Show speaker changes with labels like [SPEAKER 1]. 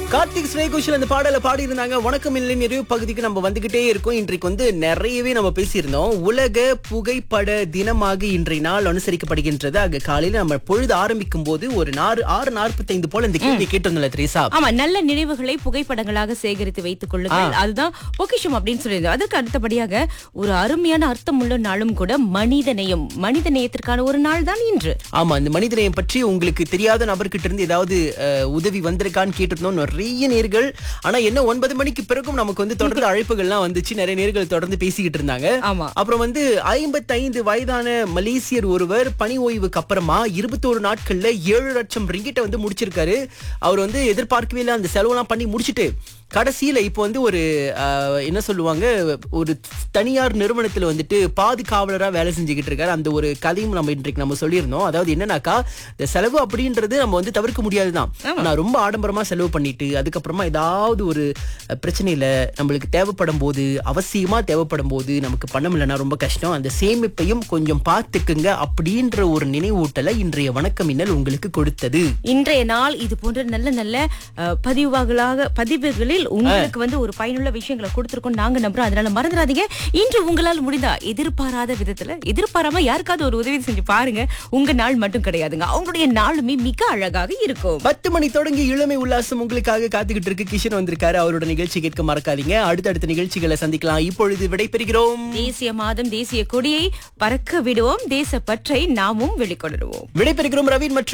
[SPEAKER 1] கார்த்திக் ஸ்னேகுஷல் அந்த பாடல பாடி இருந்தாங்க வணக்கம் இல்லை நிறைவு பகுதிக்கு நம்ம வந்துகிட்டே இருக்கோம் இன்றைக்கு வந்து நிறையவே நம்ம பேசியிருந்தோம் உலக புகைப்பட தினமாக இன்றைய நாள் அனுசரிக்கப்படுகின்றது ஆக காலையில நம்ம பொழுது ஆரம்பிக்கும் போது ஒரு நாறு ஆறு நாற்பத்தைந்து போல இந்த கேள்வி கேட்டிருந்தோம்ல திரேசா
[SPEAKER 2] ஆமா நல்ல நினைவுகளை புகைப்படங்களாக சேகரித்து வைத்துக் கொள்ளுங்கள் அதுதான் பொக்கிஷம் அப்படின்னு சொல்லியிருந்தோம் அதுக்கு அடுத்தபடியாக ஒரு அருமையான அர்த்தமுள்ள நாளும் கூட மனித நேயம் மனித நேயத்திற்கான ஒரு நாள் தான் இன்று
[SPEAKER 1] ஆமா இந்த மனிதநேயம் பற்றி உங்களுக்கு தெரியாத நபர்கிட்ட இருந்து ஏதாவது அஹ், உதவி வந்திருக்கான்னு கேட்டிருந்தோம் நிறைய நேர்கள் ஆனா என்ன ஒன்பது மணிக்கு பிறகும் நமக்கு வந்து தொடர்ந்து அழைப்புகள்லாம் வந்துச்சு நிறைய நேர்கள் தொடர்ந்து பேசிக்கிட்டு இருந்தாங்க
[SPEAKER 2] ஆமா
[SPEAKER 1] அப்புறம் வந்து ஐம்பத்தைந்து வயதான மலேசியர் ஒருவர் பணி ஓய்வுக்கு அப்புறமா இருபத்தோரு நாட்கள்ல ஏழு லட்சம் ரிங்கிட்ட வந்து முடிச்சிருக்காரு அவர் வந்து எதிர்பார்க்கவே இல்லை அந்த செலவெல்லாம் பண்ணி முடிச்சிட்டு கடைசியில இப்போ வந்து ஒரு ஆஹ், என்ன சொல்லுவாங்க ஒரு தனியார் நிறுவனத்துல வந்துட்டு பாதுகாவலரா வேலை செஞ்சுக்கிட்டு இருக்காரு அந்த ஒரு கதையும் நம்ம இன்றைக்கு நம்ம சொல்லியிருந்தோம் அதாவது என்னன்னாக்கா இந்த செலவு அப்படின்றது நம்ம வந்து தவிர்க்க முடியாதுதான் ஆனா ரொம்ப ஆடம்பரமா செலவு பண்ணிட்டு அதுக்கப்புறமா ஏதாவது ஒரு அஹ், பிரச்சனையில நம்மளுக்கு தேவைப்படும் போது அவசியமா தேவைப்படும் போது நமக்கு பணம் இல்லைன்னா ரொம்ப கஷ்டம் அந்த சேமிப்பையும் கொஞ்சம் பார்த்துக்குங்க அப்படின்ற ஒரு நினைவூட்டலை இன்றைய வணக்கம் மின்னல் உங்களுக்கு கொடுத்தது
[SPEAKER 2] இன்றைய நாள் இது போன்ற நல்ல நல்ல அஹ், பதிவுகளாக பதிவுகளில் உங்களுக்கு வந்து ஒரு பயனுள்ள விஷயங்களை கொடுத்திருக்கோம் நாங்க நம்புறோம் அதனால மறந்துடாதீங்க இன்று உங்களால் முடிந்தா எதிர்பாராத விதத்துல எதிர்பாராம யாருக்காவது ஒரு உதவி செஞ்சு பாருங்க உங்க நாள் மட்டும் கிடையாதுங்க அவங்களுடைய நாளுமே மிக அழகாக இருக்கும்
[SPEAKER 1] பத்து மணி தொடங்கி இளமை உல்லாசம் உங்களுக்காக காத்துக்கிட்டு இருக்கு கிஷன் வந்திருக்காரு அவரோட நிகழ்ச்சி கேட்க மறக்காதீங்க அடுத்தடுத்த நிகழ்ச்சிகளை சந்திக்கலாம் இப்பொழுது விடைபெறுகிறோம்
[SPEAKER 2] தேசிய மாதம் தேசிய கொடியை பறக்க விடுவோம் தேச பற்றை நாமும் வெளிக்கொணருவோம்
[SPEAKER 1] விடைபெறுகிறோம் ரவீன் மற்றும்